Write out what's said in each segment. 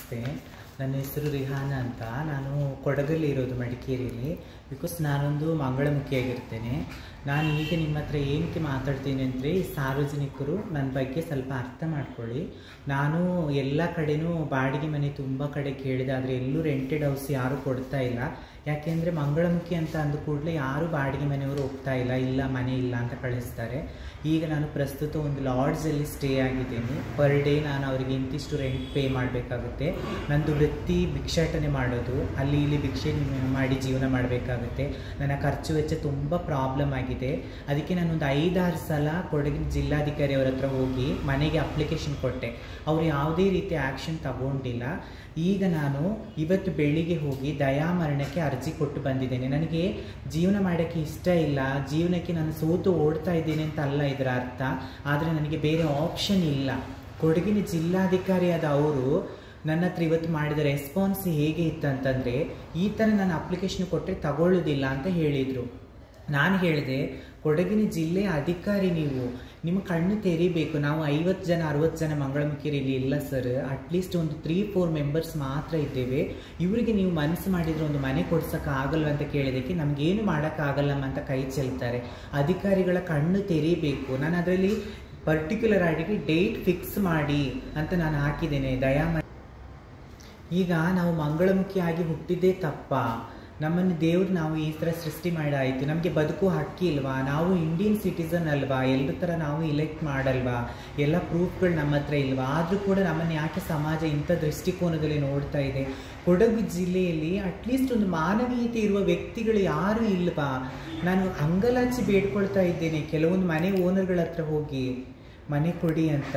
ನಮಸ್ತೆ ನನ್ನ ಹೆಸರು ರಿಹಾನ ಅಂತ ನಾನು ಕೊಡಗಲ್ಲಿ ಇರೋದು ಮಡಿಕೇರಿಯಲ್ಲಿ ಬಿಕಾಸ್ ನಾನೊಂದು ಮಂಗಳಮುಖಿಯಾಗಿರ್ತೇನೆ ನಾನು ಈಗ ನಿಮ್ಮ ಹತ್ರ ಏನಕ್ಕೆ ಮಾತಾಡ್ತೀನಿ ಅಂದರೆ ಈ ಸಾರ್ವಜನಿಕರು ನನ್ನ ಬಗ್ಗೆ ಸ್ವಲ್ಪ ಅರ್ಥ ಮಾಡ್ಕೊಳ್ಳಿ ನಾನು ಎಲ್ಲ ಕಡೆನೂ ಬಾಡಿಗೆ ಮನೆ ತುಂಬ ಕಡೆ ಕೇಳಿದೆ ಆದರೆ ಎಲ್ಲೂ ರೆಂಟೆಡ್ ಹೌಸ್ ಯಾರೂ ಕೊಡ್ತಾ ಇಲ್ಲ ಯಾಕೆಂದರೆ ಮಂಗಳಮುಖಿ ಅಂತ ಅಂದ ಕೂಡಲೇ ಯಾರೂ ಬಾಡಿಗೆ ಮನೆಯವರು ಹೋಗ್ತಾ ಇಲ್ಲ ಇಲ್ಲ ಮನೆ ಇಲ್ಲ ಅಂತ ಕಳಿಸ್ತಾರೆ ಈಗ ನಾನು ಪ್ರಸ್ತುತ ಒಂದು ಲಾಡ್ಜಲ್ಲಿ ಸ್ಟೇ ಆಗಿದ್ದೀನಿ ಪರ್ ಡೇ ನಾನು ಅವರಿಗೆ ಇಂತಿಷ್ಟು ರೆಂಟ್ ಪೇ ಮಾಡಬೇಕಾಗುತ್ತೆ ನಂದು ವೃತ್ತಿ ಭಿಕ್ಷಾಟನೆ ಮಾಡೋದು ಅಲ್ಲಿ ಇಲ್ಲಿ ಭಿಕ್ಷೆ ಮಾಡಿ ಜೀವನ ಮಾಡಬೇಕಾಗುತ್ತೆ ನನ್ನ ಖರ್ಚು ವೆಚ್ಚ ತುಂಬ ಪ್ರಾಬ್ಲಮ್ ಆಗಿದೆ ಅದಕ್ಕೆ ನಾನೊಂದು ಐದಾರು ಸಲ ಕೊಡಗಿನ ಜಿಲ್ಲಾಧಿಕಾರಿ ಅವರ ಹತ್ರ ಹೋಗಿ ಮನೆಗೆ ಅಪ್ಲಿಕೇಶನ್ ಕೊಟ್ಟೆ ಅವರು ಯಾವುದೇ ರೀತಿ ಆ್ಯಕ್ಷನ್ ತಗೊಂಡಿಲ್ಲ ಈಗ ನಾನು ಇವತ್ತು ಬೆಳಿಗ್ಗೆ ಹೋಗಿ ದಯಾಮರಣಕ್ಕೆ ಅರ್ಜಿ ಕೊಟ್ಟು ಬಂದಿದ್ದೇನೆ ನನಗೆ ಜೀವನ ಮಾಡೋಕ್ಕೆ ಇಷ್ಟ ಇಲ್ಲ ಜೀವನಕ್ಕೆ ನಾನು ಸೋತು ಓಡ್ತಾ ಇದ್ದೇನೆ ಅಂತ ಅಲ್ಲ ಇದರ ಅರ್ಥ ಆದರೆ ನನಗೆ ಬೇರೆ ಆಪ್ಷನ್ ಇಲ್ಲ ಕೊಡಗಿನ ಜಿಲ್ಲಾಧಿಕಾರಿಯಾದ ಅವರು ನನ್ನ ಹತ್ರ ಇವತ್ತು ಮಾಡಿದ ರೆಸ್ಪಾನ್ಸ್ ಹೇಗೆ ಇತ್ತಂತಂದರೆ ಈ ಥರ ನಾನು ಅಪ್ಲಿಕೇಶನ್ ಕೊಟ್ಟರೆ ತಗೊಳ್ಳೋದಿಲ್ಲ ಅಂತ ಹೇಳಿದರು ನಾನು ಹೇಳಿದೆ ಕೊಡಗಿನ ಜಿಲ್ಲೆಯ ಅಧಿಕಾರಿ ನೀವು ನಿಮ್ಮ ಕಣ್ಣು ತೆರಿಬೇಕು ನಾವು ಐವತ್ತು ಜನ ಅರವತ್ತು ಜನ ಮಂಗಳಮುಖಿಯಲ್ಲಿ ಇಲ್ಲ ಸರ್ ಅಟ್ಲೀಸ್ಟ್ ಒಂದು ತ್ರೀ ಫೋರ್ ಮೆಂಬರ್ಸ್ ಮಾತ್ರ ಇದ್ದೇವೆ ಇವರಿಗೆ ನೀವು ಮನಸ್ಸು ಮಾಡಿದ್ರೆ ಒಂದು ಮನೆ ಕೊಡ್ಸೋಕೆ ಆಗಲ್ವ ಅಂತ ಕೇಳಿದಕ್ಕೆ ನಮಗೇನು ಮಾಡೋಕ್ಕಾಗಲ್ಲಮ್ಮ ಅಂತ ಕೈ ಚೆಲ್ತಾರೆ ಅಧಿಕಾರಿಗಳ ಕಣ್ಣು ತೆರೀಬೇಕು ನಾನು ಅದರಲ್ಲಿ ಪರ್ಟಿಕ್ಯುಲರ್ ಆಗಿ ಡೇಟ್ ಫಿಕ್ಸ್ ಮಾಡಿ ಅಂತ ನಾನು ಹಾಕಿದ್ದೇನೆ ದಯಾಮ ಈಗ ನಾವು ಮಂಗಳಮುಖಿಯಾಗಿ ಹುಟ್ಟಿದ್ದೇ ತಪ್ಪ ನಮ್ಮನ್ನು ದೇವ್ರು ನಾವು ಈ ಥರ ಸೃಷ್ಟಿ ಮಾಡಾಯಿತು ನಮಗೆ ಬದುಕು ಹಕ್ಕಿ ಇಲ್ವಾ ನಾವು ಇಂಡಿಯನ್ ಸಿಟಿಸನ್ ಅಲ್ವಾ ಎಲ್ಲರ ಥರ ನಾವು ಇಲೆಕ್ಟ್ ಮಾಡಲ್ವಾ ಎಲ್ಲ ಪ್ರೂಫ್ಗಳು ನಮ್ಮ ಹತ್ರ ಇಲ್ವಾ ಆದರೂ ಕೂಡ ನಮ್ಮನ್ನು ಯಾಕೆ ಸಮಾಜ ಇಂಥ ದೃಷ್ಟಿಕೋನದಲ್ಲಿ ನೋಡ್ತಾ ಇದೆ ಕೊಡಗು ಜಿಲ್ಲೆಯಲ್ಲಿ ಅಟ್ಲೀಸ್ಟ್ ಒಂದು ಮಾನವೀಯತೆ ಇರುವ ವ್ಯಕ್ತಿಗಳು ಯಾರೂ ಇಲ್ವಾ ನಾನು ಅಂಗಲಾಚಿ ಬೇಡ್ಕೊಳ್ತಾ ಇದ್ದೇನೆ ಕೆಲವೊಂದು ಮನೆ ಓನರ್ಗಳ ಹತ್ರ ಹೋಗಿ ಮನೆ ಕೊಡಿ ಅಂತ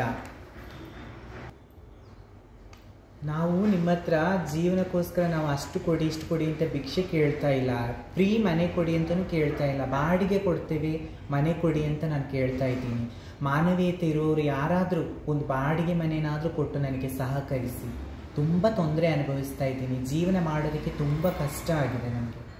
ನಾವು ನಿಮ್ಮ ಹತ್ರ ಜೀವನಕ್ಕೋಸ್ಕರ ನಾವು ಅಷ್ಟು ಕೊಡಿ ಇಷ್ಟು ಕೊಡಿ ಅಂತ ಭಿಕ್ಷೆ ಕೇಳ್ತಾ ಇಲ್ಲ ಫ್ರೀ ಮನೆ ಕೊಡಿ ಅಂತಲೂ ಕೇಳ್ತಾ ಇಲ್ಲ ಬಾಡಿಗೆ ಕೊಡ್ತೇವೆ ಮನೆ ಕೊಡಿ ಅಂತ ನಾನು ಕೇಳ್ತಾ ಇದ್ದೀನಿ ಮಾನವೀಯತೆ ಇರೋರು ಯಾರಾದರೂ ಒಂದು ಬಾಡಿಗೆ ಮನೆಯನ್ನಾದರೂ ಕೊಟ್ಟು ನನಗೆ ಸಹಕರಿಸಿ ತುಂಬ ತೊಂದರೆ ಅನುಭವಿಸ್ತಾ ಇದ್ದೀನಿ ಜೀವನ ಮಾಡೋದಕ್ಕೆ ತುಂಬ ಕಷ್ಟ ಆಗಿದೆ ನನಗೆ